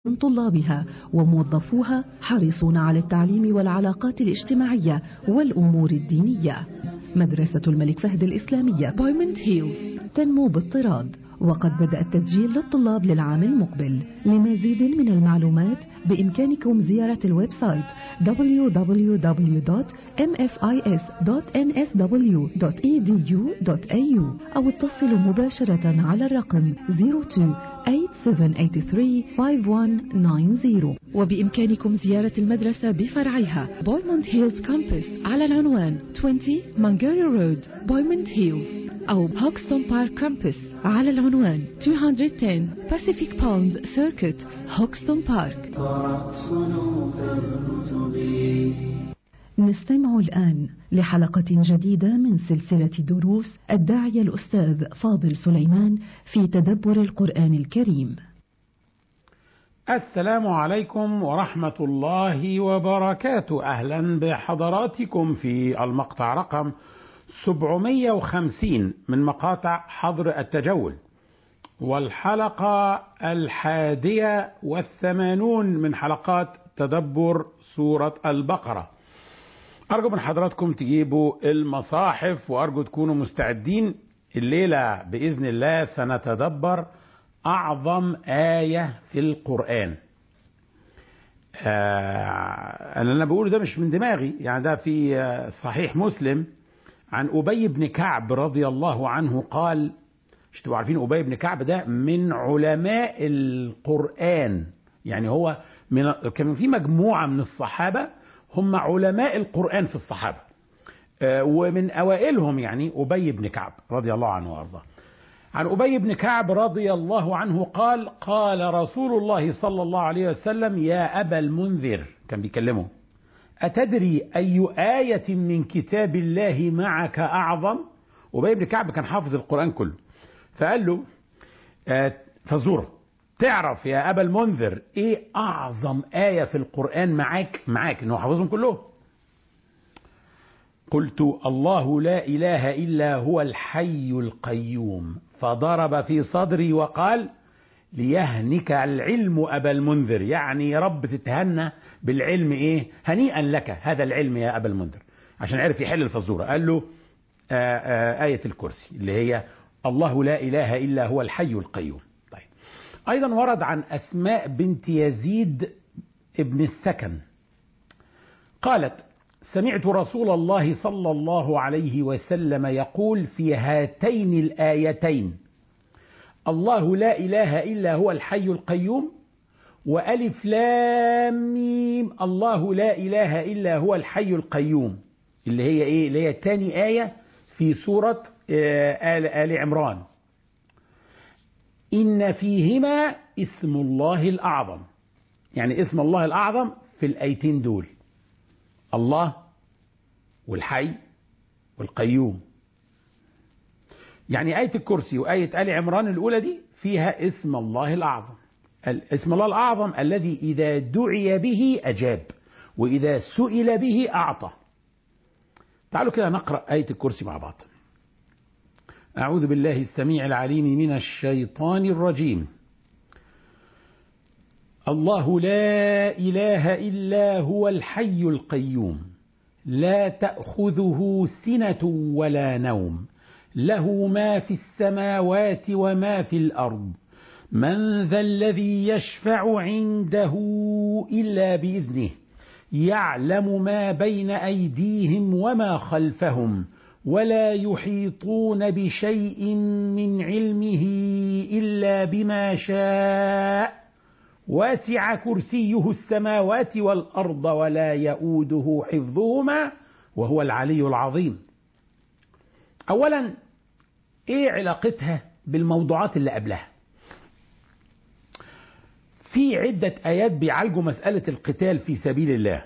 من طلابها وموظفوها حريصون على التعليم والعلاقات الاجتماعية والأمور الدينية مدرسة الملك فهد الإسلامية بايمنت هيلز تنمو باضطراد وقد بدأ التسجيل للطلاب للعام المقبل لمزيد من المعلومات بإمكانكم زيارة الويب سايت www.mfis.nsw.edu.au أو اتصلوا مباشرة على الرقم 02-8783-5190 وبإمكانكم زيارة المدرسة بفرعيها بويموند هيلز كامبس على العنوان 20 مانجاري رود بويموند هيلز أو هوكستون بارك كامبس على العنوان 210 Pacific Palms Circuit هوكستون بارك نستمع الآن لحلقة جديدة من سلسلة دروس الداعية الأستاذ فاضل سليمان في تدبر القرآن الكريم السلام عليكم ورحمة الله وبركاته أهلا بحضراتكم في المقطع رقم 750 من مقاطع حظر التجول والحلقة الحادية والثمانون من حلقات تدبر سورة البقرة أرجو من حضراتكم تجيبوا المصاحف وأرجو تكونوا مستعدين الليلة بإذن الله سنتدبر أعظم آية في القرآن آه اللي أنا بقوله ده مش من دماغي يعني ده في صحيح مسلم عن أبي بن كعب رضي الله عنه قال مش تبقوا عارفين أبي بن كعب ده من علماء القرآن يعني هو من كان في مجموعة من الصحابة هم علماء القرآن في الصحابة ومن أوائلهم يعني أبي بن كعب رضي الله عنه وأرضاه عن أبي بن كعب رضي الله عنه قال قال رسول الله صلى الله عليه وسلم يا أبا المنذر كان بيكلمه أتدري أي آية من كتاب الله معك أعظم أبي بن كعب كان حافظ القرآن كله فقال له فزوره تعرف يا أبا المنذر إيه أعظم آية في القرآن معاك معاك إنه حافظهم كلهم قلت الله لا إله إلا هو الحي القيوم فضرب في صدري وقال ليهنك العلم أبا المنذر يعني يا رب تتهنى بالعلم إيه هنيئا لك هذا العلم يا أبا المنذر عشان عرف يحل الفزورة قال له آآ آآ آية الكرسي اللي هي الله لا إله إلا هو الحي القيوم طيب أيضا ورد عن أسماء بنت يزيد ابن السكن قالت سمعت رسول الله صلى الله عليه وسلم يقول في هاتين الآيتين الله لا إله إلا هو الحي القيوم وألف لام ميم الله لا إله إلا هو الحي القيوم اللي هي إيه اللي هي تاني آية في سورة آل, آل عمران إن فيهما اسم الله الأعظم يعني اسم الله الأعظم في الآيتين دول الله والحي والقيوم يعني آية الكرسي وآية آل عمران الأولى دي فيها اسم الله الأعظم اسم الله الأعظم الذي إذا دعي به أجاب وإذا سئل به أعطى تعالوا كده نقرأ آية الكرسي مع بعض أعوذ بالله السميع العليم من الشيطان الرجيم الله لا إله إلا هو الحي القيوم لا تأخذه سنة ولا نوم له ما في السماوات وما في الأرض من ذا الذي يشفع عنده إلا بإذنه يعلم ما بين أيديهم وما خلفهم ولا يحيطون بشيء من علمه إلا بما شاء واسع كرسيه السماوات والأرض ولا يؤوده حفظهما وهو العلي العظيم أولا إيه علاقتها بالموضوعات اللي قبلها في عدة آيات بيعالجوا مسألة القتال في سبيل الله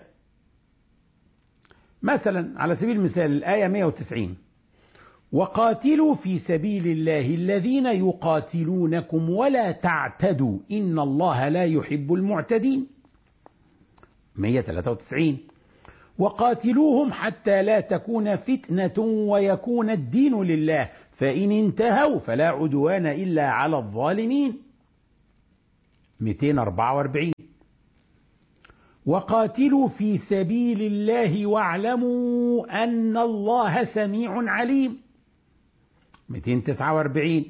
مثلا على سبيل المثال الآية 190 وقاتلوا في سبيل الله الذين يقاتلونكم ولا تعتدوا إن الله لا يحب المعتدين 193 وقاتلوهم حتى لا تكون فتنة ويكون الدين لله فإن انتهوا فلا عدوان إلا على الظالمين 244 وقاتلوا في سبيل الله واعلموا أن الله سميع عليم 249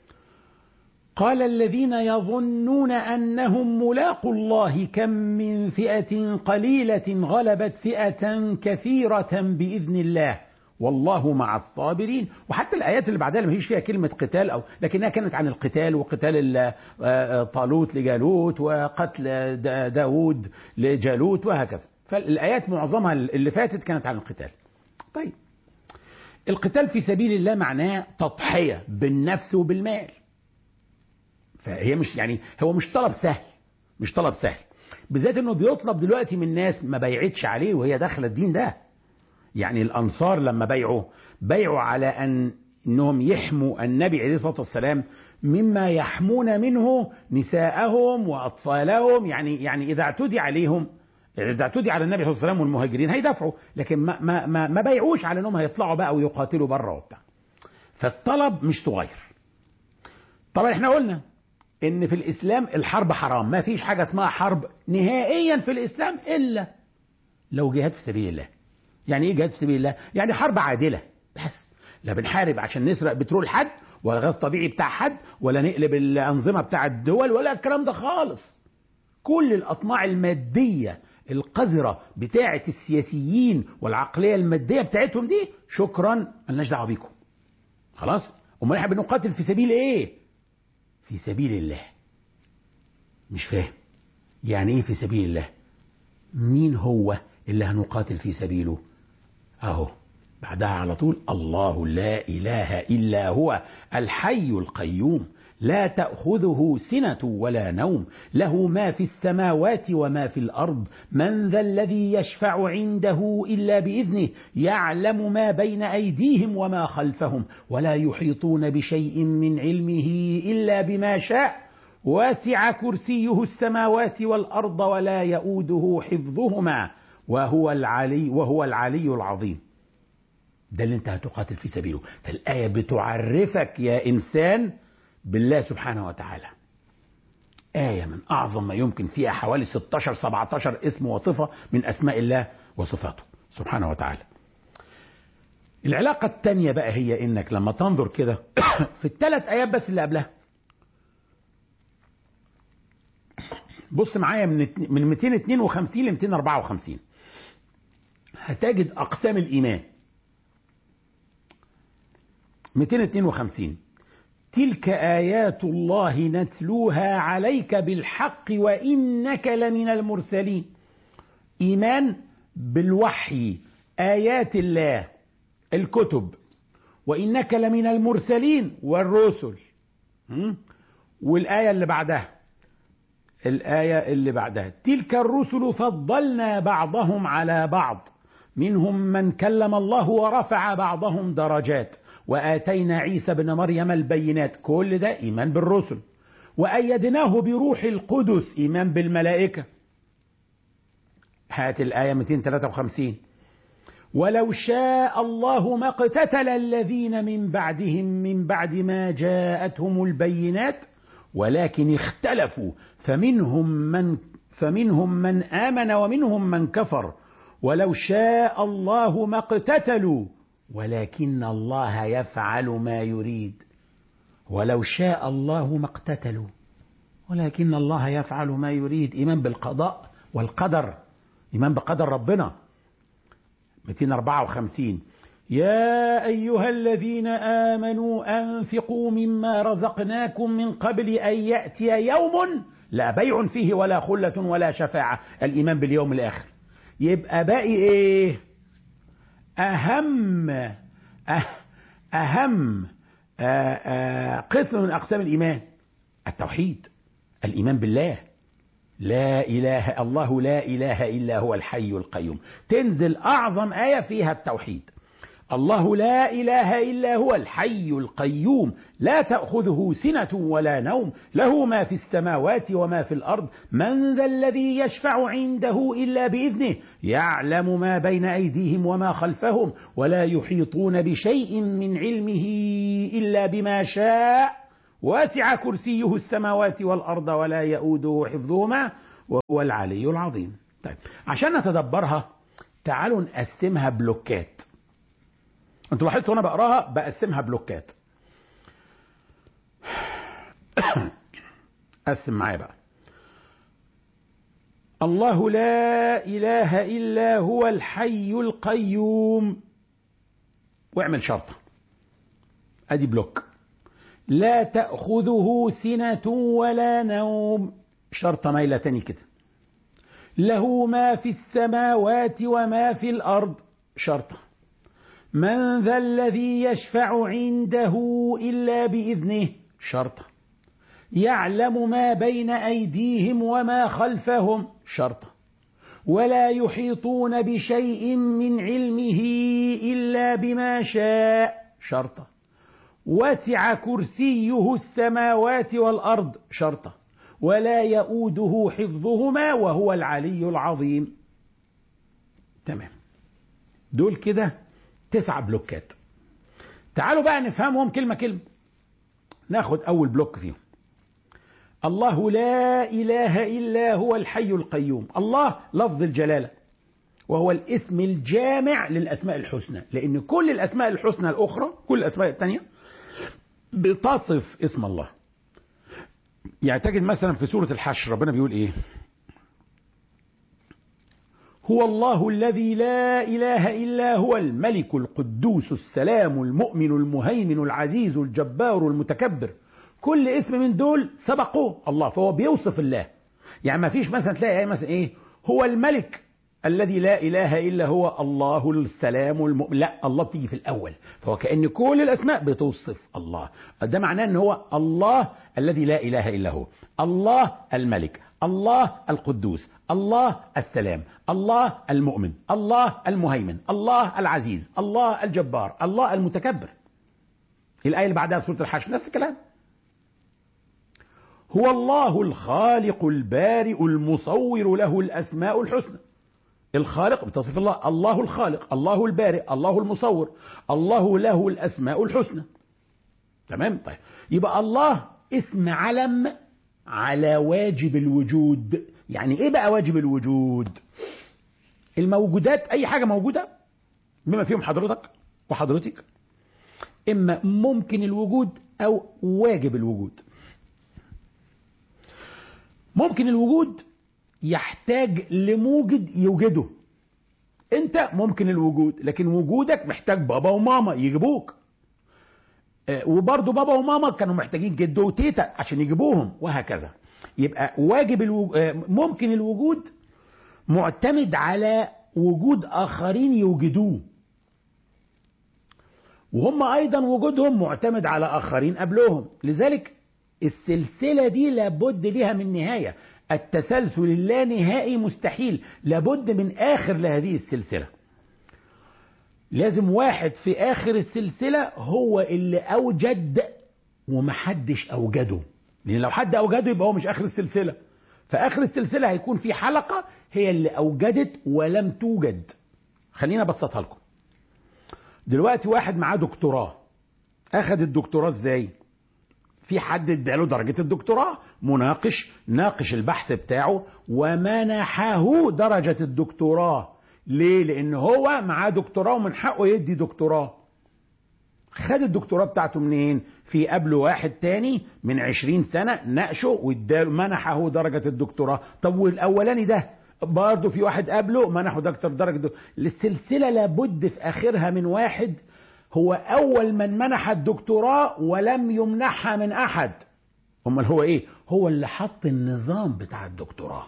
قال الذين يظنون أنهم ملاقوا الله كم من فئة قليلة غلبت فئة كثيرة بإذن الله والله مع الصابرين وحتى الآيات اللي بعدها ما فيش فيها كلمة قتال أو لكنها كانت عن القتال وقتال طالوت لجالوت وقتل داود لجالوت وهكذا فالآيات معظمها اللي فاتت كانت عن القتال طيب القتال في سبيل الله معناه تضحية بالنفس وبالمال فهي مش يعني هو مش طلب سهل مش طلب سهل بالذات انه بيطلب دلوقتي من ناس ما بيعتش عليه وهي داخله الدين ده يعني الانصار لما بيعوا بيعوا على ان انهم يحموا النبي عليه الصلاه والسلام مما يحمون منه نساءهم واطفالهم يعني يعني اذا اعتدي عليهم اذا اعتدي على النبي صلى الله عليه وسلم والمهاجرين هيدافعوا لكن ما ما ما, ما بيعوش على انهم هيطلعوا بقى ويقاتلوا بره وبتاع فالطلب مش صغير طبعا احنا قلنا ان في الاسلام الحرب حرام ما فيش حاجه اسمها حرب نهائيا في الاسلام الا لو جهاد في سبيل الله يعني ايه جهاد في سبيل الله يعني حرب عادله بس لا بنحارب عشان نسرق بترول حد ولا غاز طبيعي بتاع حد ولا نقلب الانظمه بتاع الدول ولا الكلام ده خالص كل الاطماع الماديه القذره بتاعه السياسيين والعقليه الماديه بتاعتهم دي شكرا ملناش دعوه بيكم خلاص امال احنا بنقاتل في سبيل ايه في سبيل الله مش فاهم يعني ايه في سبيل الله مين هو اللي هنقاتل في سبيله اهو بعدها على طول الله لا اله الا هو الحي القيوم لا تاخذه سنه ولا نوم له ما في السماوات وما في الارض من ذا الذي يشفع عنده الا باذنه يعلم ما بين ايديهم وما خلفهم ولا يحيطون بشيء من علمه الا بما شاء واسع كرسيه السماوات والارض ولا يؤوده حفظهما وهو العلي وهو العلي العظيم ده اللي انت هتقاتل في سبيله فالآية بتعرفك يا إنسان بالله سبحانه وتعالى آية من أعظم ما يمكن فيها حوالي 16 17 اسم وصفة من أسماء الله وصفاته سبحانه وتعالى العلاقة الثانية بقى هي إنك لما تنظر كده في الثلاث آيات بس اللي قبلها بص معايا من من 252 ل 254 هتجد أقسام الإيمان 252 تلك آيات الله نتلوها عليك بالحق وإنك لمن المرسلين إيمان بالوحي آيات الله الكتب وإنك لمن المرسلين والرسل والآية اللي بعدها الآية اللي بعدها تلك الرسل فضلنا بعضهم على بعض منهم من كلم الله ورفع بعضهم درجات وآتينا عيسى بن مريم البينات كل ده إيمان بالرسل وأيدناه بروح القدس إيمان بالملائكة هات الآية 253 ولو شاء الله ما اقتتل الذين من بعدهم من بعد ما جاءتهم البينات ولكن اختلفوا فمنهم من فمنهم من آمن ومنهم من كفر ولو شاء الله ما اقتتلوا ولكن الله يفعل ما يريد ولو شاء الله ما اقتتلوا ولكن الله يفعل ما يريد إيمان بالقضاء والقدر إيمان بقدر ربنا 254 يا أيها الذين آمنوا أنفقوا مما رزقناكم من قبل أن يأتي يوم لا بيع فيه ولا خلة ولا شفاعة الإيمان باليوم الآخر يبقى باقي إيه أهم أهم قسم من أقسام الإيمان التوحيد الإيمان بالله لا إله الله لا إله إلا هو الحي القيوم تنزل أعظم آية فيها التوحيد الله لا إله إلا هو الحي القيوم لا تأخذه سنة ولا نوم له ما في السماوات وما في الأرض من ذا الذي يشفع عنده إلا بإذنه يعلم ما بين أيديهم وما خلفهم ولا يحيطون بشيء من علمه إلا بما شاء وسع كرسيه السماوات والأرض ولا يؤوده حفظهما وهو العلي العظيم طيب عشان نتدبرها تعالوا نقسمها بلوكات انتوا لاحظتوا وانا بقراها بقسمها بلوكات قسم معايا بقى الله لا اله الا هو الحي القيوم واعمل شرطه ادي بلوك لا تاخذه سنه ولا نوم شرطه مايله تاني كده له ما في السماوات وما في الارض شرطه من ذا الذي يشفع عنده الا باذنه شرطه يعلم ما بين ايديهم وما خلفهم شرطه ولا يحيطون بشيء من علمه الا بما شاء شرطه وسع كرسيه السماوات والارض شرطه ولا يؤوده حفظهما وهو العلي العظيم تمام دول كده تسع بلوكات تعالوا بقى نفهمهم كلمة كلمة ناخد أول بلوك فيهم الله لا إله إلا هو الحي القيوم الله لفظ الجلالة وهو الاسم الجامع للأسماء الحسنى لأن كل الأسماء الحسنى الأخرى كل الأسماء الثانية بتصف اسم الله يعني تجد مثلا في سورة الحشر ربنا بيقول ايه هو الله الذي لا إله إلا هو الملك القدوس السلام المؤمن المهيمن العزيز الجبار المتكبر كل اسم من دول سبقوه الله فهو بيوصف الله يعني ما فيش مثلا تلاقي ايه مثلا ايه هو الملك الذي لا اله الا هو الله السلام المؤمن لا الله بتيجي في الاول فهو كان كل الاسماء بتوصف الله ده معناه ان هو الله الذي لا اله الا هو الله الملك الله القدوس الله السلام الله المؤمن الله المهيمن الله العزيز الله الجبار الله المتكبر الايه اللي بعدها في سوره الحشر نفس الكلام هو الله الخالق البارئ المصور له الاسماء الحسنى الخالق بتصف الله الله الخالق الله البارئ الله المصور الله له الاسماء الحسنى تمام طيب يبقى الله اسم علم على واجب الوجود يعني ايه بقى واجب الوجود الموجودات اي حاجه موجوده بما فيهم حضرتك وحضرتك اما ممكن الوجود او واجب الوجود ممكن الوجود يحتاج لموجد يوجده انت ممكن الوجود لكن وجودك محتاج بابا وماما يجيبوك وبرضه بابا وماما كانوا محتاجين جد وتيتا عشان يجيبوهم وهكذا يبقى واجب الوجود ممكن الوجود معتمد على وجود اخرين يوجدوه وهم ايضا وجودهم معتمد على اخرين قبلهم لذلك السلسله دي لابد لها من نهايه التسلسل اللانهائي مستحيل لابد من اخر لهذه السلسله لازم واحد في اخر السلسله هو اللي اوجد ومحدش اوجده لان لو حد اوجده يبقى هو مش اخر السلسله فاخر السلسله هيكون في حلقه هي اللي اوجدت ولم توجد خلينا ابسطها لكم دلوقتي واحد معاه دكتوراه اخذ الدكتوراه ازاي في حد اداله درجة الدكتوراه مناقش ناقش البحث بتاعه ومنحه درجة الدكتوراه ليه لان هو معاه دكتوراه ومن حقه يدي دكتوراه خد الدكتوراه بتاعته منين في قبله واحد تاني من عشرين سنة ناقشه واداله منحه درجة الدكتوراه طب والاولاني ده برضه في واحد قبله منحه دكتور درجة دكتوراه. السلسلة لابد في اخرها من واحد هو أول من منح الدكتوراه ولم يمنحها من أحد أمال هو إيه؟ هو اللي حط النظام بتاع الدكتوراه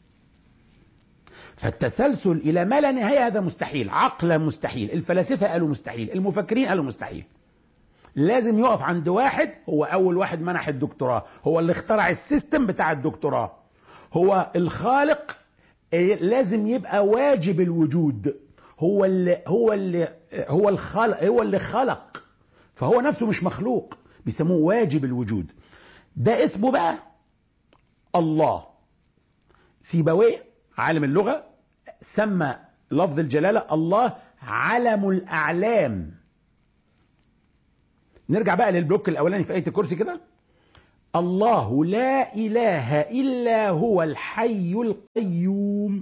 فالتسلسل إلى ما لا نهاية هذا مستحيل عقلا مستحيل الفلاسفة قالوا مستحيل المفكرين قالوا مستحيل لازم يقف عند واحد هو أول واحد منح الدكتوراه هو اللي اخترع السيستم بتاع الدكتوراه هو الخالق لازم يبقى واجب الوجود هو اللي هو اللي هو الخلق هو اللي خلق فهو نفسه مش مخلوق بيسموه واجب الوجود ده اسمه بقى الله سيبويه عالم اللغه سمى لفظ الجلاله الله علم الاعلام نرجع بقى للبلوك الاولاني في ايه الكرسي كده الله لا إله إلا هو الحي القيوم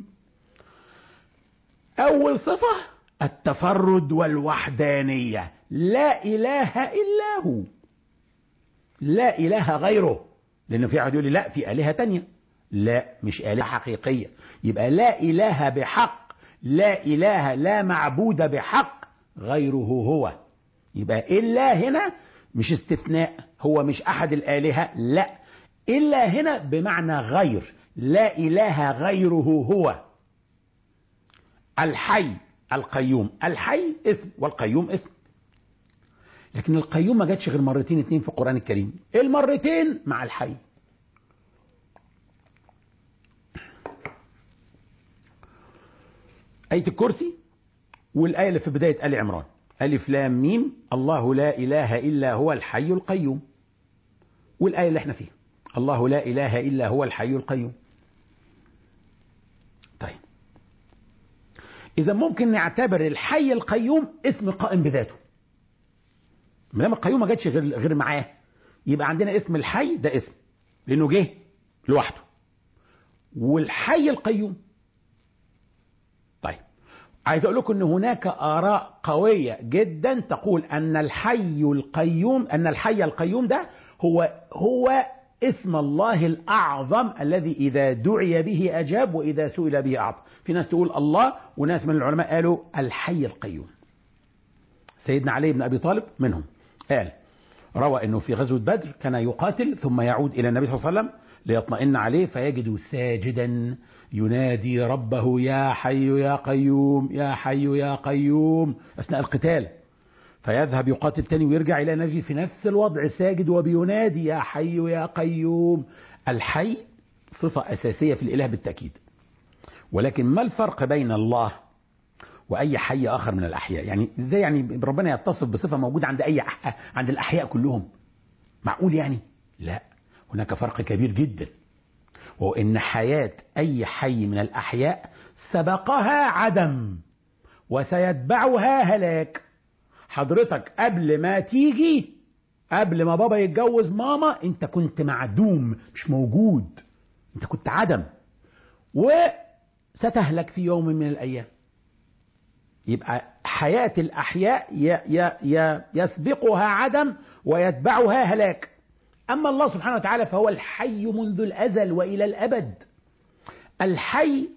أول صفة التفرد والوحدانية لا إله إلا هو لا إله غيره لأنه في واحد يقول لي لا في آلهة تانية لا مش آلهة حقيقية يبقى لا إله بحق لا إله لا معبود بحق غيره هو يبقى إلا هنا مش استثناء هو مش أحد الآلهة لا إلا هنا بمعنى غير لا إله غيره هو الحي القيوم الحي اسم والقيوم اسم لكن القيوم ما جاتش غير مرتين اتنين في القرآن الكريم المرتين مع الحي آية الكرسي والآية اللي في بداية آل عمران ألف لام ميم الله لا إله إلا هو الحي القيوم والآية اللي احنا فيها الله لا إله إلا هو الحي القيوم طيب إذا ممكن نعتبر الحي القيوم اسم قائم بذاته ما دام القيوم ما جاتش غير غير معاه يبقى عندنا اسم الحي ده اسم لأنه جه لوحده والحي القيوم طيب عايز اقول لكم ان هناك اراء قويه جدا تقول ان الحي القيوم ان الحي القيوم ده هو هو اسم الله الاعظم الذي اذا دعي به اجاب واذا سئل به اعطى في ناس تقول الله وناس من العلماء قالوا الحي القيوم سيدنا علي بن ابي طالب منهم قال روى انه في غزوه بدر كان يقاتل ثم يعود الى النبي صلى الله عليه وسلم ليطمئن عليه فيجد ساجدا ينادي ربه يا حي يا قيوم يا حي يا قيوم اثناء القتال فيذهب يقاتل تاني ويرجع الى النبي في نفس الوضع ساجد وبينادي يا حي يا قيوم الحي صفه اساسيه في الاله بالتاكيد ولكن ما الفرق بين الله واي حي اخر من الاحياء يعني ازاي يعني ربنا يتصف بصفه موجوده عند اي عند الاحياء كلهم معقول يعني لا هناك فرق كبير جدا وهو ان حياه اي حي من الاحياء سبقها عدم وسيتبعها هلاك حضرتك قبل ما تيجي قبل ما بابا يتجوز ماما انت كنت معدوم مش موجود انت كنت عدم وستهلك في يوم من الايام يبقى حياة الأحياء يسبقها عدم ويتبعها هلاك أما الله سبحانه وتعالى فهو الحي منذ الأزل وإلى الأبد الحي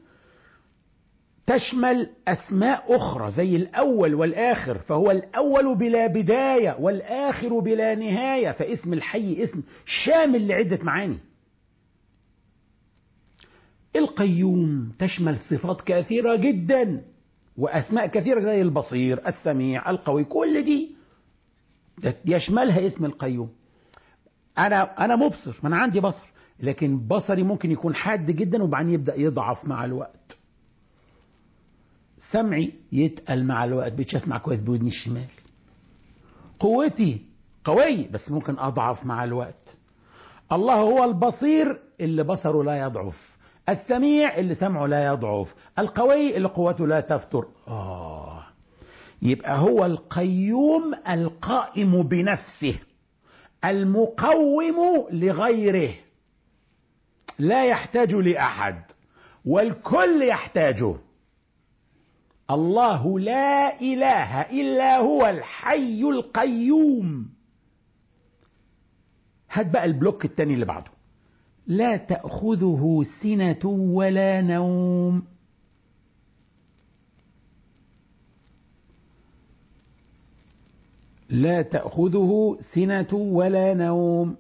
تشمل أسماء أخرى زي الأول والآخر فهو الأول بلا بداية والآخر بلا نهاية فاسم الحي اسم شامل لعدة معاني القيوم تشمل صفات كثيرة جدا وأسماء كثيرة زي البصير السميع القوي كل دي يشملها اسم القيوم انا انا مبصر ما انا عندي بصر لكن بصري ممكن يكون حاد جدا وبعدين يبدا يضعف مع الوقت سمعي يتقل مع الوقت بقيتش اسمع كويس بودني الشمال قوتي قوي بس ممكن اضعف مع الوقت الله هو البصير اللي بصره لا يضعف السميع اللي سمعه لا يضعف القوي اللي قوته لا تفتر آه يبقى هو القيوم القائم بنفسه المقوم لغيره لا يحتاج لاحد والكل يحتاجه الله لا اله الا هو الحي القيوم هات بقى البلوك التاني اللي بعده لا تاخذه سنه ولا نوم لا تأخذه سنة ولا نوم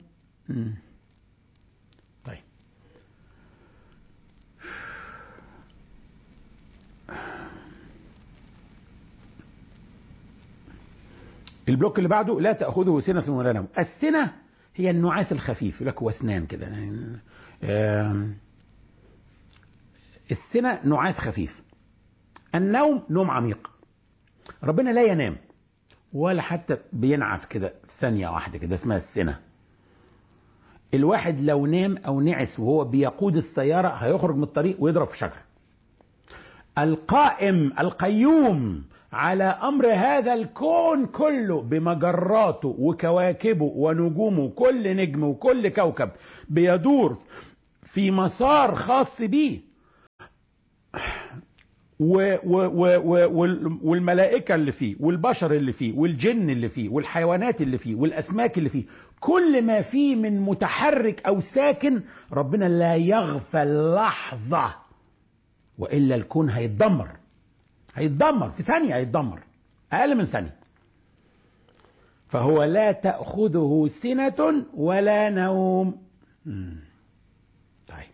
طيب البلوك اللي بعده لا تأخذه سنة ولا نوم السنة هي النعاس الخفيف لك واسنان كده السنة نعاس خفيف النوم نوم عميق ربنا لا ينام ولا حتى بينعس كده ثانية واحدة كده اسمها السنة الواحد لو نام أو نعس وهو بيقود السيارة هيخرج من الطريق ويضرب في شجرة القائم القيوم على امر هذا الكون كله بمجراته وكواكبه ونجومه كل نجم وكل كوكب بيدور في مسار خاص بيه و و و و والملائكة اللي فيه والبشر اللي فيه والجن اللي فيه والحيوانات اللي فيه والأسماك اللي فيه كل ما فيه من متحرك أو ساكن ربنا لا يغفل لحظة وإلا الكون هيتدمر هيتدمر في ثانية هيتدمر أقل من ثانية فهو لا تأخذه سنة ولا نوم طيب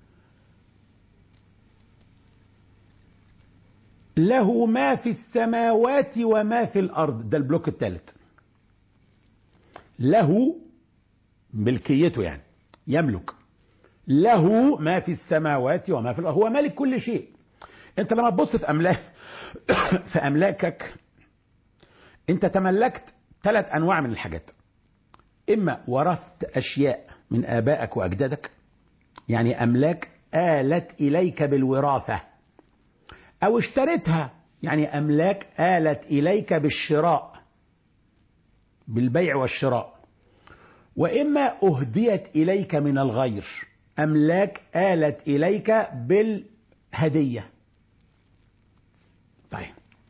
له ما في السماوات وما في الأرض ده البلوك الثالث له ملكيته يعني يملك له ما في السماوات وما في الأرض هو مالك كل شيء انت لما تبص في أملاك في أملاكك انت تملكت ثلاث أنواع من الحاجات إما ورثت أشياء من آبائك وأجدادك يعني أملاك آلت إليك بالوراثة أو اشتريتها يعني أملاك آلت إليك بالشراء بالبيع والشراء وإما أهديت إليك من الغير أملاك آلت إليك بالهدية طيب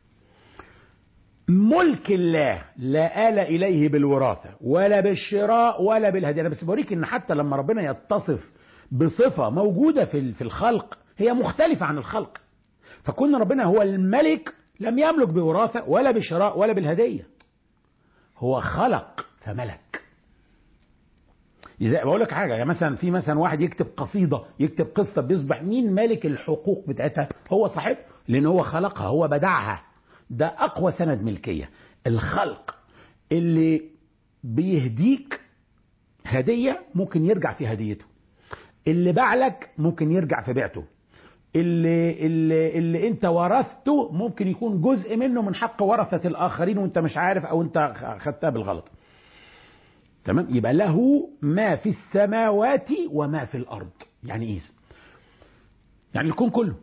ملك الله لا آل إليه بالوراثة ولا بالشراء ولا بالهدية أنا بس بوريك إن حتى لما ربنا يتصف بصفة موجودة في في الخلق هي مختلفة عن الخلق فكون ربنا هو الملك لم يملك بوراثة ولا بشراء ولا بالهدية هو خلق فملك إذا بقول لك حاجة يعني مثلا في مثلا واحد يكتب قصيدة يكتب قصة بيصبح مين مالك الحقوق بتاعتها هو صاحب لأن هو خلقها هو بدعها ده أقوى سند ملكية الخلق اللي بيهديك هدية ممكن يرجع في هديته اللي باع لك ممكن يرجع في بيعته اللي, اللي, اللي انت ورثته ممكن يكون جزء منه من حق ورثة الآخرين وانت مش عارف أو انت خدتها بالغلط تمام يبقى له ما في السماوات وما في الأرض يعني ايه يعني الكون كله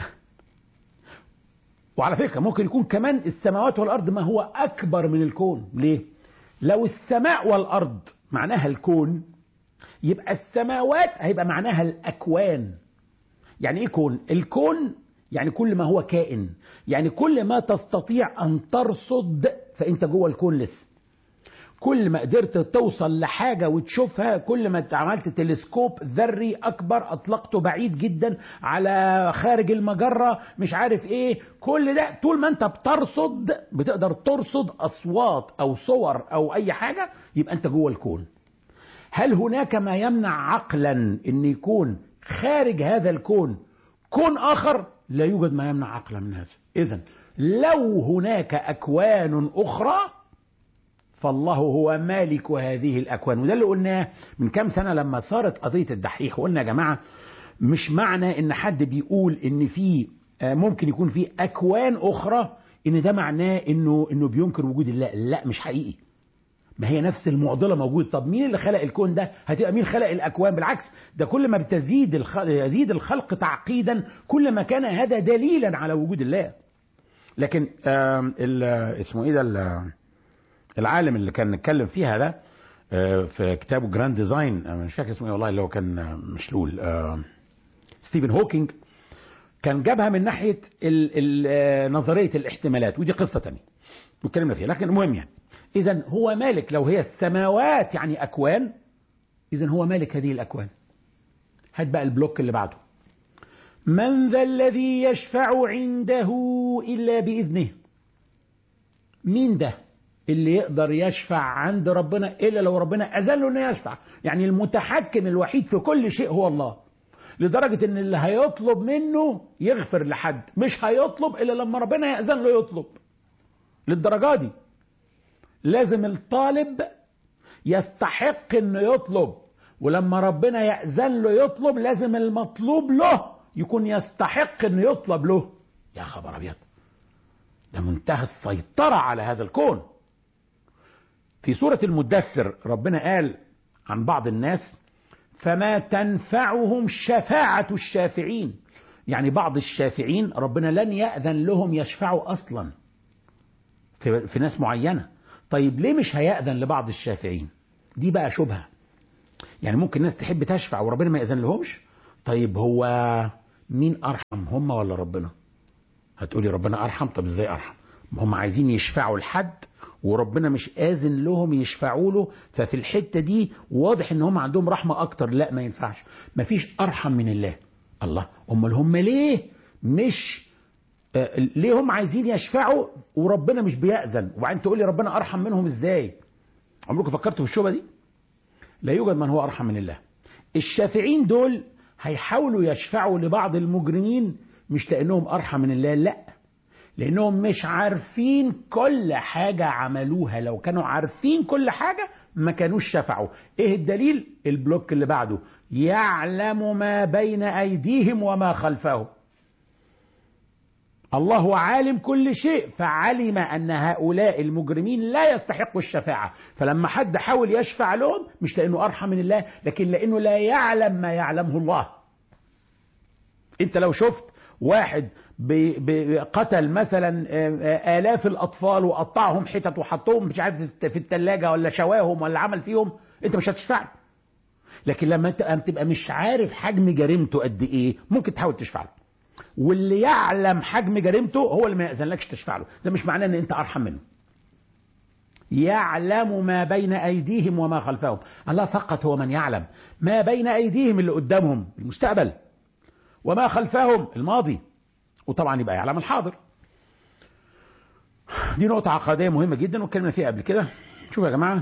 وعلى فكرة ممكن يكون كمان السماوات والأرض ما هو أكبر من الكون ليه لو السماء والأرض معناها الكون يبقى السماوات هيبقى معناها الأكوان يعني ايه كون الكون يعني كل ما هو كائن يعني كل ما تستطيع أن ترصد فأنت جوه الكون لسه كل ما قدرت توصل لحاجة وتشوفها كل ما عملت تلسكوب ذري أكبر أطلقته بعيد جدا على خارج المجرة مش عارف إيه كل ده طول ما أنت بترصد بتقدر ترصد أصوات أو صور أو أي حاجة يبقى أنت جوه الكون هل هناك ما يمنع عقلا أن يكون خارج هذا الكون كون آخر لا يوجد ما يمنع عقلا من هذا إذا لو هناك أكوان أخرى فالله هو مالك هذه الأكوان وده اللي قلناه من كام سنة لما صارت قضية الدحيح وقلنا يا جماعة مش معنى ان حد بيقول ان في ممكن يكون في أكوان أخرى ان ده معناه انه انه بينكر وجود الله لا مش حقيقي ما هي نفس المعضلة موجود طب مين اللي خلق الكون ده هتبقى مين خلق الأكوان بالعكس ده كل ما بتزيد الخلق يزيد الخلق تعقيدا كل ما كان هذا دليلا على وجود الله لكن اسمه ايه ده العالم اللي كان نتكلم فيها ده في كتابه جراند ديزاين انا مش فاكر اسمه ايه والله اللي هو كان مشلول ستيفن هوكينج كان جابها من ناحيه نظريه الاحتمالات ودي قصه تانية واتكلمنا فيها لكن المهم يعني اذا هو مالك لو هي السماوات يعني اكوان اذا هو مالك هذه الاكوان هات بقى البلوك اللي بعده من ذا الذي يشفع عنده الا باذنه مين ده اللي يقدر يشفع عند ربنا الا لو ربنا اذن له انه يشفع يعني المتحكم الوحيد في كل شيء هو الله لدرجة ان اللي هيطلب منه يغفر لحد مش هيطلب الا لما ربنا يأذن له يطلب للدرجة دي لازم الطالب يستحق انه يطلب ولما ربنا يأذن له يطلب لازم المطلوب له يكون يستحق انه يطلب له يا خبر ابيض ده منتهى السيطرة على هذا الكون في سورة المدثر ربنا قال عن بعض الناس فما تنفعهم شفاعة الشافعين يعني بعض الشافعين ربنا لن يأذن لهم يشفعوا أصلا في, في ناس معينة طيب ليه مش هيأذن لبعض الشافعين دي بقى شبهة يعني ممكن ناس تحب تشفع وربنا ما يأذن لهمش طيب هو مين أرحم هم ولا ربنا هتقولي ربنا أرحم طب ازاي أرحم هم عايزين يشفعوا لحد وربنا مش آذن لهم يشفعوا له ففي الحتة دي واضح ان هم عندهم رحمة اكتر لا ما ينفعش مفيش ارحم من الله الله امال هم ليه مش آه ليه هم عايزين يشفعوا وربنا مش بيأذن وبعدين تقول لي ربنا ارحم منهم ازاي عمركم فكرتوا في الشبهه دي لا يوجد من هو ارحم من الله الشافعين دول هيحاولوا يشفعوا لبعض المجرمين مش لانهم ارحم من الله لا لانهم مش عارفين كل حاجة عملوها لو كانوا عارفين كل حاجة ما كانوش شفعوا ايه الدليل البلوك اللي بعده يعلم ما بين ايديهم وما خلفهم الله عالم كل شيء فعلم ان هؤلاء المجرمين لا يستحقوا الشفاعة فلما حد حاول يشفع لهم مش لانه ارحم من الله لكن لانه لا يعلم ما يعلمه الله انت لو شفت واحد قتل مثلا آلاف الأطفال وقطعهم حتت وحطهم مش عارف في الثلاجة ولا شواهم ولا عمل فيهم أنت مش هتشفع له لكن لما أنت تبقى مش عارف حجم جريمته قد إيه ممكن تحاول تشفع له واللي يعلم حجم جريمته هو اللي ما يأذنلكش تشفع له ده مش معناه ان انت ارحم منه يعلم ما بين ايديهم وما خلفهم الله فقط هو من يعلم ما بين ايديهم اللي قدامهم المستقبل وما خلفهم الماضي وطبعا يبقى يعلم الحاضر دي نقطة عقدية مهمة جدا واتكلمنا فيها قبل كده شوفوا يا جماعة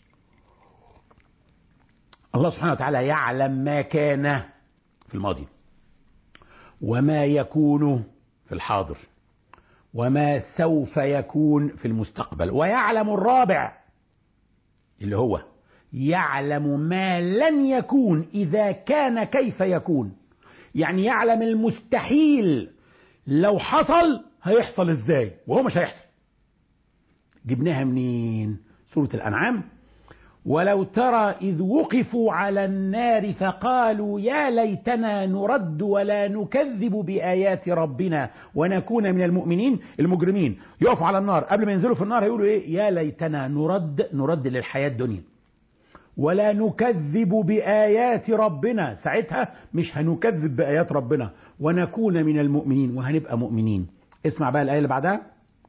الله سبحانه وتعالى يعلم ما كان في الماضي وما يكون في الحاضر وما سوف يكون في المستقبل ويعلم الرابع اللي هو يعلم ما لن يكون إذا كان كيف يكون يعني يعلم المستحيل لو حصل هيحصل ازاي وهو مش هيحصل جبناها منين سورة الأنعام ولو ترى إذ وقفوا على النار فقالوا يا ليتنا نرد ولا نكذب بآيات ربنا ونكون من المؤمنين المجرمين يقفوا على النار قبل ما ينزلوا في النار هيقولوا إيه يا ليتنا نرد نرد للحياة الدنيا ولا نكذب بآيات ربنا ساعتها مش هنكذب بآيات ربنا ونكون من المؤمنين وهنبقى مؤمنين اسمع بقى الآية اللي بعدها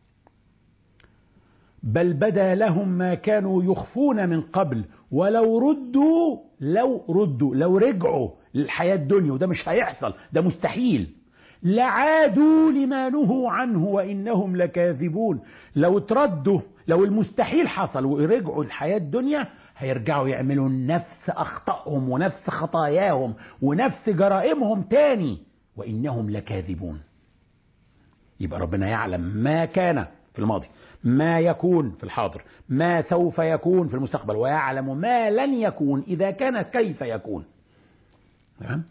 بل بدا لهم ما كانوا يخفون من قبل ولو ردوا لو ردوا لو رجعوا للحياة الدنيا وده مش هيحصل ده مستحيل لعادوا لما نهوا عنه وإنهم لكاذبون لو تردوا لو المستحيل حصل ورجعوا الحياة الدنيا هيرجعوا يعملوا نفس أخطائهم ونفس خطاياهم ونفس جرائمهم تاني وإنهم لكاذبون يبقى ربنا يعلم ما كان في الماضي ما يكون في الحاضر ما سوف يكون في المستقبل ويعلم ما لن يكون إذا كان كيف يكون تمام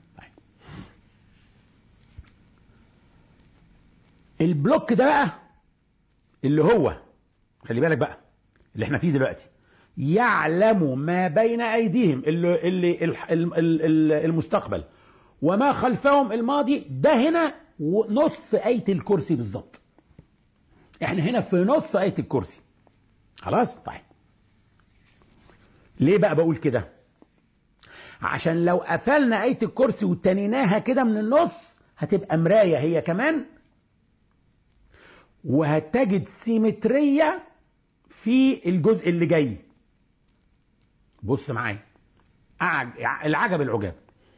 البلوك ده بقى اللي هو خلي بالك بقى اللي احنا فيه دلوقتي يعلم ما بين ايديهم اللي اللي المستقبل وما خلفهم الماضي ده هنا نص آية الكرسي بالظبط احنا هنا في نص آية الكرسي خلاص طيب ليه بقى بقول كده عشان لو قفلنا آية الكرسي وتنيناها كده من النص هتبقى مراية هي كمان وهتجد سيمترية في الجزء اللي جاي بص معايا العجب العجاب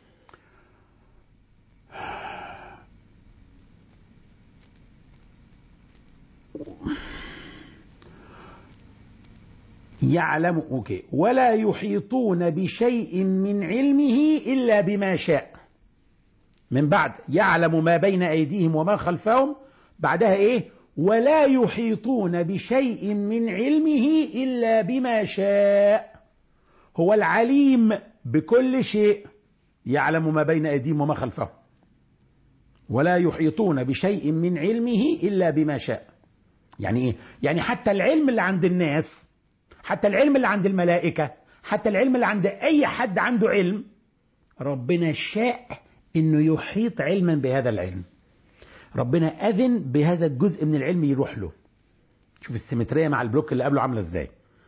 يعلم اوكي ولا يحيطون بشيء من علمه الا بما شاء من بعد يعلم ما بين ايديهم وما خلفهم بعدها ايه ولا يحيطون بشيء من علمه الا بما شاء هو العليم بكل شيء يعلم ما بين ايديهم وما خلفهم ولا يحيطون بشيء من علمه الا بما شاء يعني ايه يعني حتى العلم اللي عند الناس حتى العلم اللي عند الملائكة حتى العلم اللي عند أي حد عنده علم ربنا شاء إنه يحيط علما بهذا العلم ربنا أذن بهذا الجزء من العلم يروح له شوف السيمترية مع البلوك اللي قبله عاملة ازاي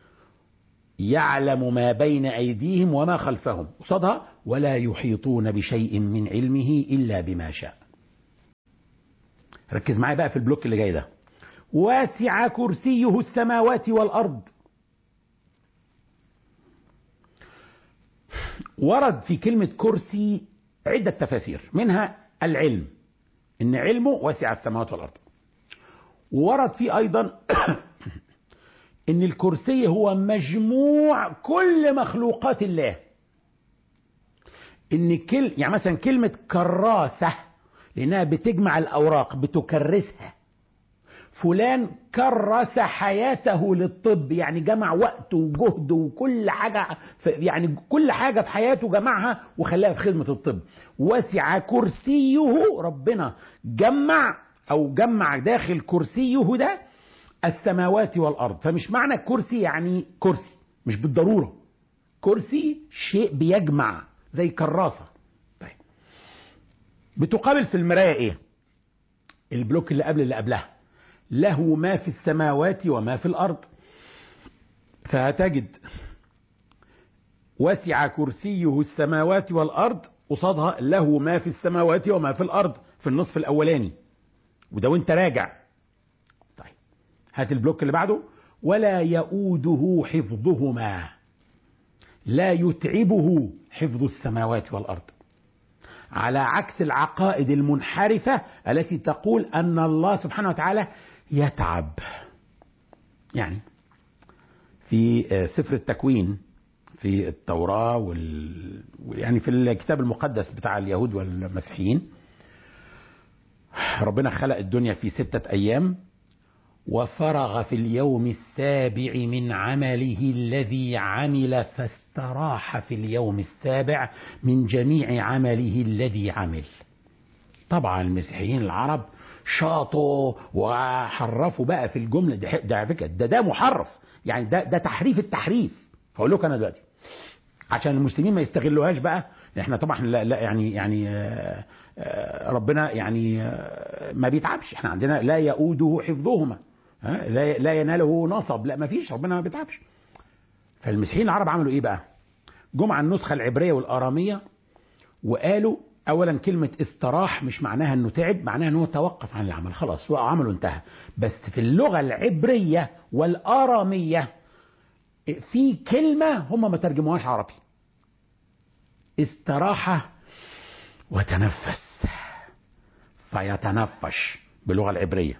يعلم ما بين أيديهم وما خلفهم قصادها ولا يحيطون بشيء من علمه إلا بما شاء ركز معايا بقى في البلوك اللي جاي ده واسع كرسيه السماوات والأرض ورد في كلمة كرسي عدة تفاسير منها العلم إن علمه واسع السماوات والأرض وورد فيه أيضا إن الكرسي هو مجموع كل مخلوقات الله إن كل يعني مثلا كلمة كراسة لأنها بتجمع الأوراق بتكرسها فلان كرس حياته للطب يعني جمع وقته وجهده وكل حاجة يعني كل حاجة في حياته جمعها وخلاها في خدمة الطب وسع كرسيه ربنا جمع أو جمع داخل كرسيه ده السماوات والأرض فمش معنى كرسي يعني كرسي مش بالضرورة كرسي شيء بيجمع زي كراسة طيب بتقابل في المراية ايه البلوك اللي قبل اللي قبلها له ما في السماوات وما في الأرض فهتجد وسع كرسيه السماوات والأرض قصادها له ما في السماوات وما في الأرض في النصف الأولاني وده وانت راجع طيب هات البلوك اللي بعده ولا يؤوده حفظهما لا يتعبه حفظ السماوات والأرض على عكس العقائد المنحرفة التي تقول أن الله سبحانه وتعالى يتعب يعني في سفر التكوين في التوراة وال... يعني في الكتاب المقدس بتاع اليهود والمسيحيين ربنا خلق الدنيا في ستة أيام وفرغ في اليوم السابع من عمله الذي عمل فاستراح في اليوم السابع من جميع عمله الذي عمل طبعا المسيحيين العرب شاطوا وحرفوا بقى في الجملة ده, ده على فكرة ده ده محرف يعني ده ده تحريف التحريف هقول لكم انا دلوقتي عشان المسلمين ما يستغلوهاش بقى احنا طبعا لا, لا يعني يعني آآ آآ ربنا يعني ما بيتعبش احنا عندنا لا يؤوده حفظهما لا لا يناله نصب لا ما فيش ربنا ما بيتعبش فالمسيحيين العرب عملوا ايه بقى جم على النسخه العبريه والاراميه وقالوا اولا كلمه استراح مش معناها انه تعب معناها انه توقف عن العمل خلاص عمله انتهى بس في اللغه العبريه والاراميه في كلمه هم ما ترجموهاش عربي استراح وتنفس فيتنفش باللغه العبريه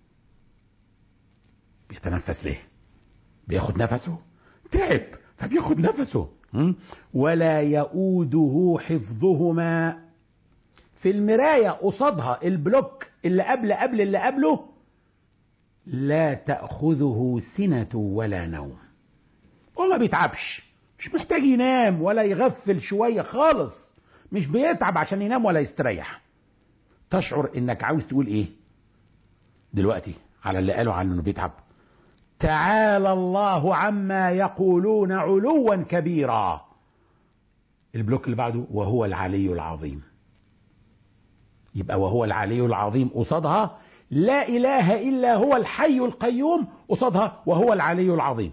بيتنفس ليه بياخد نفسه تعب فبياخد نفسه ولا يؤوده حفظهما في المراية قصادها البلوك اللي قبل قبل اللي قبله لا تأخذه سنة ولا نوم وما بيتعبش مش محتاج ينام ولا يغفل شوية خالص مش بيتعب عشان ينام ولا يستريح تشعر انك عاوز تقول ايه دلوقتي على اللي قالوا عنه انه بيتعب تعالى الله عما يقولون علوا كبيرا البلوك اللي بعده وهو العلي العظيم يبقى وهو العلي العظيم قصادها لا اله الا هو الحي القيوم قصادها وهو العلي العظيم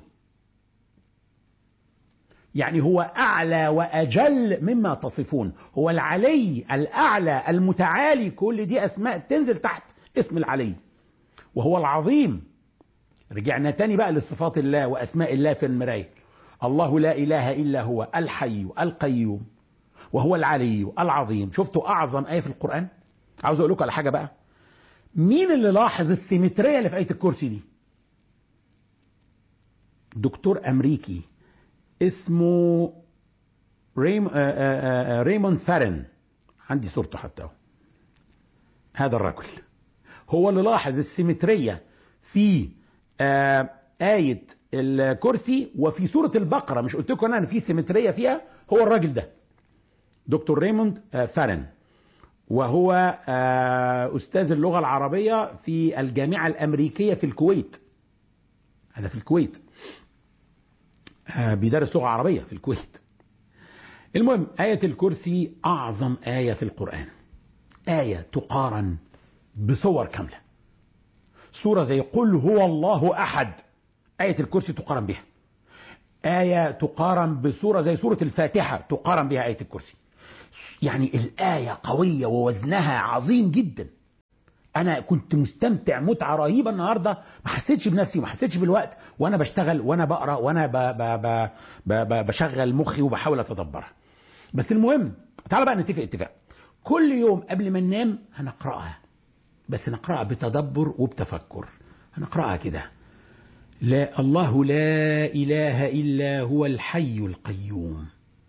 يعني هو اعلى واجل مما تصفون هو العلي الاعلى المتعالي كل دي اسماء تنزل تحت اسم العلي وهو العظيم رجعنا تاني بقى لصفات الله واسماء الله في المرايه الله لا اله الا هو الحي القيوم وهو العلي العظيم شفتوا اعظم ايه في القران عاوز اقول لكم على حاجه بقى مين اللي لاحظ السيمتريه اللي في ايه الكرسي دي دكتور امريكي اسمه ريم آآ آآ ريموند فارن عندي صورته حتى هذا الرجل هو اللي لاحظ السيمتريه في آية الكرسي وفي سورة البقرة مش قلت لكم أنا إن في سيمترية فيها هو الراجل ده دكتور ريموند فارن وهو أستاذ اللغة العربية في الجامعة الأمريكية في الكويت هذا في الكويت بيدرس لغة عربية في الكويت المهم آية الكرسي أعظم آية في القرآن آية تقارن بصور كاملة سورة زي قل هو الله أحد آية الكرسي تقارن بها آية تقارن بسورة زي سورة الفاتحة تقارن بها آية الكرسي يعني الآية قوية ووزنها عظيم جدا أنا كنت مستمتع متعة رهيبة النهاردة ما حسيتش بنفسي وما حسيتش بالوقت وأنا بشتغل وأنا بقرأ وأنا ب ب ب ب ب بشغل مخي وبحاول أتدبرها بس المهم تعال بقى نتفق اتفاق كل يوم قبل ما ننام هنقرأها بس نقرأها بتدبر وبتفكر هنقرأها كده لا الله لا إله إلا هو الحي القيوم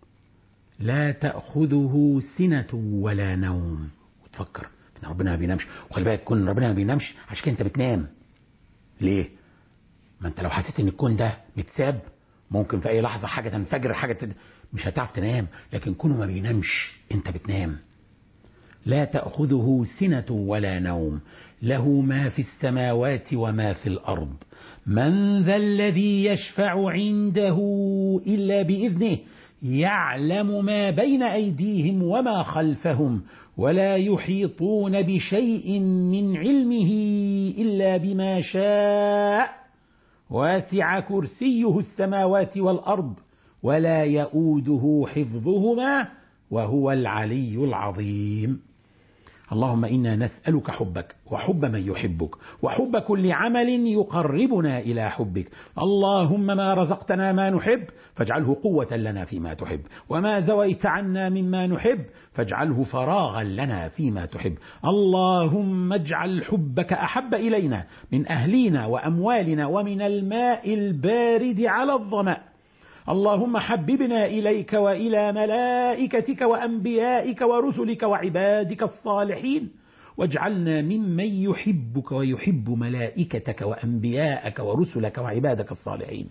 لا تأخذه سنة ولا نوم وتفكر إن ربنا ما بينامش وخلي بالك كون ربنا ما بينامش عشان كده أنت بتنام ليه؟ ما أنت لو حسيت إن الكون ده متساب ممكن في أي لحظة حاجة تنفجر حاجة تد... مش هتعرف تنام لكن كونه ما بينامش أنت بتنام لا تأخذه سنة ولا نوم له ما في السماوات وما في الأرض من ذا الذي يشفع عنده إلا بإذنه يعلم ما بين أيديهم وما خلفهم ولا يحيطون بشيء من علمه إلا بما شاء واسع كرسيه السماوات والأرض ولا يؤوده حفظهما وهو العلي العظيم اللهم انا نسالك حبك وحب من يحبك وحب كل عمل يقربنا الى حبك اللهم ما رزقتنا ما نحب فاجعله قوه لنا فيما تحب وما زويت عنا مما نحب فاجعله فراغا لنا فيما تحب اللهم اجعل حبك احب الينا من اهلينا واموالنا ومن الماء البارد على الظمأ اللهم حببنا إليك وإلى ملائكتك وأنبيائك ورسلك وعبادك الصالحين واجعلنا ممن يحبك ويحب ملائكتك وأنبياءك ورسلك وعبادك الصالحين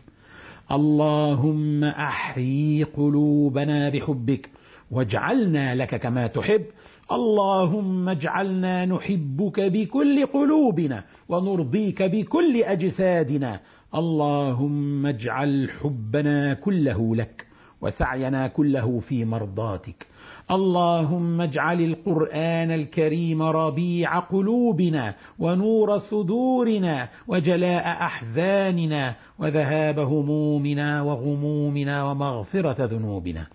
اللهم أحيي قلوبنا بحبك واجعلنا لك كما تحب اللهم اجعلنا نحبك بكل قلوبنا ونرضيك بكل أجسادنا اللهم اجعل حبنا كله لك وسعينا كله في مرضاتك اللهم اجعل القرآن الكريم ربيع قلوبنا ونور صدورنا وجلاء أحزاننا وذهاب همومنا وغمومنا ومغفرة ذنوبنا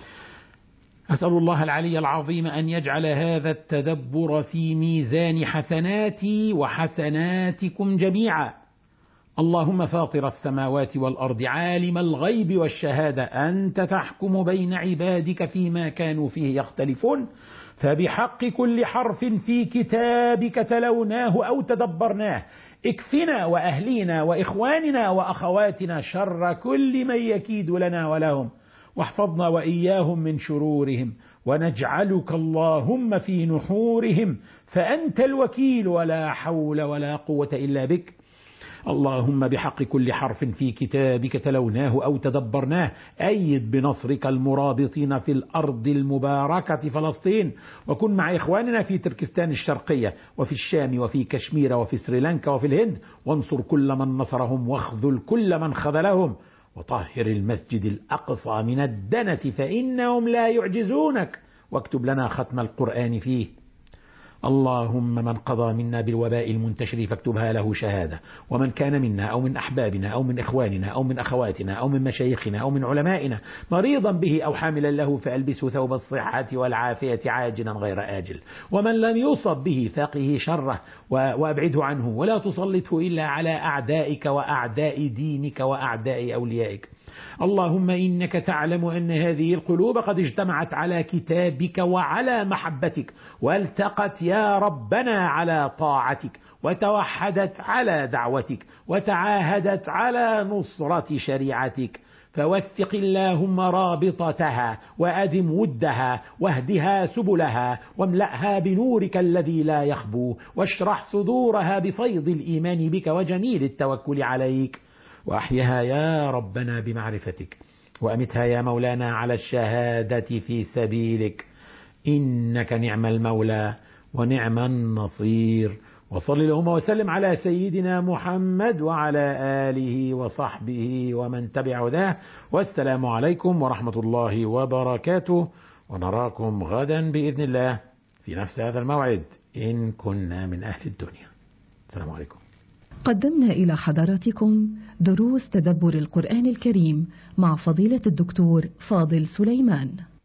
أسأل الله العلي العظيم أن يجعل هذا التدبر في ميزان حسناتي وحسناتكم جميعا اللهم فاطر السماوات والأرض عالم الغيب والشهادة أنت تحكم بين عبادك فيما كانوا فيه يختلفون فبحق كل حرف في كتابك تلوناه أو تدبرناه اكفنا وأهلينا وإخواننا وأخواتنا شر كل من يكيد لنا ولهم واحفظنا وإياهم من شرورهم ونجعلك اللهم في نحورهم فأنت الوكيل ولا حول ولا قوة إلا بك اللهم بحق كل حرف في كتابك تلوناه أو تدبرناه أيد بنصرك المرابطين في الأرض المباركة فلسطين وكن مع إخواننا في تركستان الشرقية وفي الشام وفي كشمير وفي سريلانكا وفي الهند وانصر كل من نصرهم واخذل كل من خذلهم وطهر المسجد الأقصى من الدنس فإنهم لا يعجزونك واكتب لنا ختم القرآن فيه اللهم من قضى منا بالوباء المنتشر فاكتبها له شهادة ومن كان منا أو من أحبابنا أو من إخواننا أو من أخواتنا أو من مشايخنا أو من علمائنا مريضا به أو حاملا له فألبسه ثوب الصحة والعافية عاجلا غير آجل ومن لم يصب به فقه شره وأبعده عنه ولا تسلطه إلا على أعدائك وأعداء دينك وأعداء أوليائك اللهم إنك تعلم أن هذه القلوب قد اجتمعت على كتابك وعلى محبتك والتقت يا ربنا على طاعتك وتوحدت على دعوتك وتعاهدت على نصرة شريعتك فوثق اللهم رابطتها وأدم ودها واهدها سبلها واملأها بنورك الذي لا يخبو واشرح صدورها بفيض الإيمان بك وجميل التوكل عليك وأحيها يا ربنا بمعرفتك وأمتها يا مولانا على الشهادة في سبيلك إنك نعم المولى ونعم النصير وصل اللهم وسلم على سيدنا محمد وعلى آله وصحبه ومن تبع هداه والسلام عليكم ورحمة الله وبركاته ونراكم غدا بإذن الله في نفس هذا الموعد إن كنا من أهل الدنيا السلام عليكم قدمنا إلى حضراتكم دروس تدبر القرآن الكريم مع فضيلة الدكتور فاضل سليمان